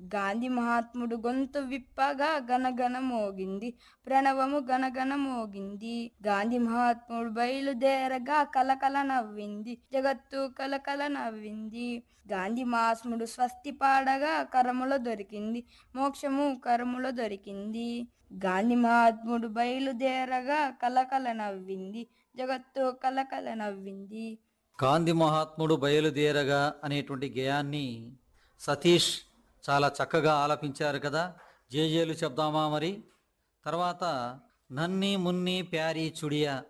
గాంధీ మహాత్ముడు గొంతు విప్పగా గనగన మోగింది ప్రణవము గనగన మోగింది గాంధీ మహాత్ముడు బయలుదేరగా కలకల నవ్వింది జగత్తు కలకల నవ్వింది గాంధీ మహాత్ముడు స్వస్తి పాడగా కరములో దొరికింది మోక్షము కరములో దొరికింది గాంధీ మహాత్ముడు బయలుదేరగా కలకల నవ్వింది జగత్తు కలకల నవ్వింది గాంధీ మహాత్ముడు బయలుదేరగా అనేటువంటి గేయాన్ని సతీష్ చాలా చక్కగా ఆలపించారు కదా జేజేలు చెప్దామా మరి తర్వాత నన్ని మున్ని ప్యారీ చుడియా